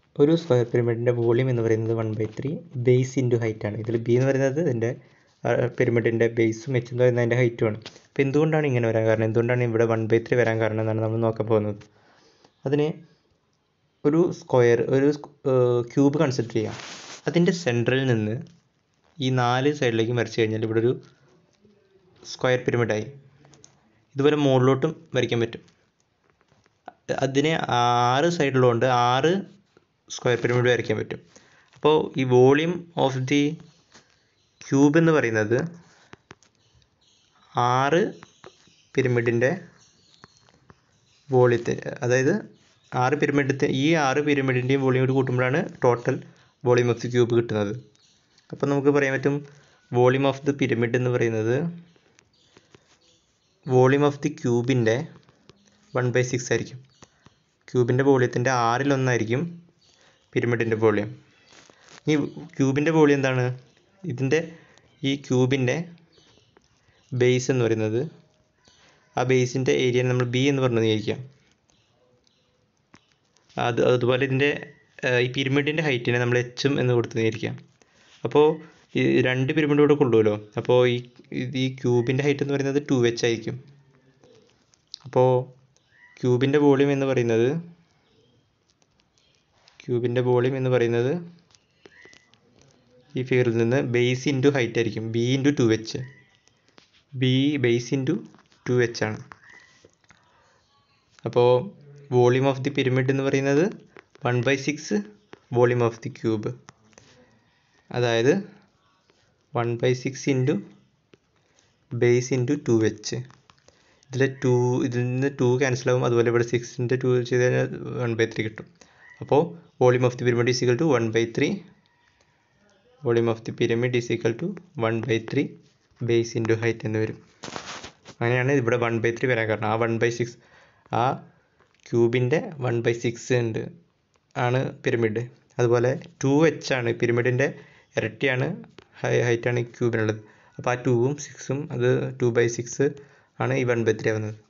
ഒരു square പിരമിഡിൻ്റെ volume എന്ന് പറയുന്നത് one by three base into height ആണ് ഇതിൽ ബി എന്ന് പറയുന്നത് ഇതിൻ്റെ പിരമിഡിൻ്റെ ബേസും എച്ച് എന്ന് പറയുന്നത് അതിൻ്റെ ഹൈറ്റുമാണ് അപ്പോൾ എന്തുകൊണ്ടാണ് ഇങ്ങനെ വരാൻ കാരണം എന്തുകൊണ്ടാണ് ഇവിടെ വൺ ബൈ ത്രീ വരാൻ കാരണം എന്നാണ് നമ്മൾ നോക്കാൻ പോകുന്നത് അതിന് ഒരു സ്ക്വയർ ഒരു ക്യൂബ് കൺസിഡർ ചെയ്യാം അതിൻ്റെ സെൻട്രലിൽ നിന്ന് ഈ നാല് സൈഡിലേക്കും വരച്ച് കഴിഞ്ഞാൽ ഇവിടെ ഒരു സ്ക്വയർ പിരമിഡായി ഇതുപോലെ മുകളിലോട്ടും വരയ്ക്കാൻ പറ്റും അതിന് ആറ് സൈഡിലുണ്ട് ആറ് സ്ക്വയർ പിരമിഡ് വരയ്ക്കാൻ പറ്റും അപ്പോൾ ഈ വോളിയം ഓഫ് ദി ക്യൂബ് എന്ന് പറയുന്നത് ആറ് പിരമിഡിൻ്റെ വോളിയത്തെ അതായത് ആറ് പിരമിഡത്തെ ഈ ആറ് പിരമിഡിൻ്റെയും വോളിയം കൂടി കൂട്ടുമ്പോഴാണ് total volume of the cube കിട്ടുന്നത് അപ്പോൾ നമുക്ക് പറയാൻ പറ്റും വോളിയം ഓഫ് ദി പിരമിഡ് എന്ന് പറയുന്നത് വോളിയം ഓഫ് ദി ക്യൂബിൻ്റെ വൺ ബൈ സിക്സ് ആയിരിക്കും ക്യൂബിൻ്റെ വോളിയത്തിൻ്റെ ആറിലൊന്നായിരിക്കും പിരമിഡിൻ്റെ വോളിയം ഈ ക്യൂബിൻ്റെ വോളിയം എന്താണ് ഇതിൻ്റെ ഈ ക്യൂബിൻ്റെ ബേസ് എന്ന് പറയുന്നത് ആ ബേസിൻ്റെ ഏരിയ നമ്മൾ ബി എന്ന് പറഞ്ഞു വിചാരിക്കാം അത് അതുപോലെ ഇതിൻ്റെ ഈ പിരമിഡിൻ്റെ ഹൈറ്റിനെ നമ്മൾ എച്ചും എന്ന് കൊടുത്ത് വിചാരിക്കാം അപ്പോൾ ഈ രണ്ട് പിരമിഡ് കൂടെ കൊള്ളുമല്ലോ അപ്പോൾ ഈ ഈ ക്യൂബിൻ്റെ ഹൈറ്റ് എന്ന് പറയുന്നത് ടു എച്ച് ആയിരിക്കും അപ്പോൾ ക്യൂബിൻ്റെ വോളിയം എന്ന് പറയുന്നത് ക്യൂബിൻ്റെ വോളിയം എന്ന് പറയുന്നത് ഈ ഫിഗറിൽ നിന്ന് ബേസ് ഇൻറ്റു ഹൈറ്റ് ആയിരിക്കും B into two H B base into two H ആണ് അപ്പോൾ വോളിയം ഓഫ് ദി പിരമിഡ് എന്ന് പറയുന്നത് one by six volume of the cube അതായത് one by six into base into two H ഇതിൽ two ഇതിൽ നിന്ന് to cancel ആകും അതുപോലെ ഇവിടെ സിക്സിൻ്റെ ടു ചെയ്ത് കഴിഞ്ഞാൽ വൺ ബൈ ത്രീ കിട്ടും അപ്പോൾ volume of the pyramid is equal to one by three volume of the pyramid is equal to one by three base into height എന്ന് വരും അങ്ങനെയാണ് ഇവിടെ വൺ ബൈ ത്രീ വരാൻ കാരണം ആ വൺ ബൈ സിക്സ് ആ ക്യൂബിൻ്റെ വൺ ബൈ സിക്സ് ഉണ്ട് ആണ് പിരമിഡ് അതുപോലെ ടു എച്ച് ആണ് പിരമിഡിൻ്റെ ഇരട്ടിയാണ് ഹൈ ഹൈറ്റാണ് ഈ ക്യൂബിനുള്ളത് അപ്പോൾ ആ ടൂവും സിക്സും അത് ടു ബൈ സിക്സ് ആണ് ഈ വൺ ബൈ ത്രീ ആവുന്നത്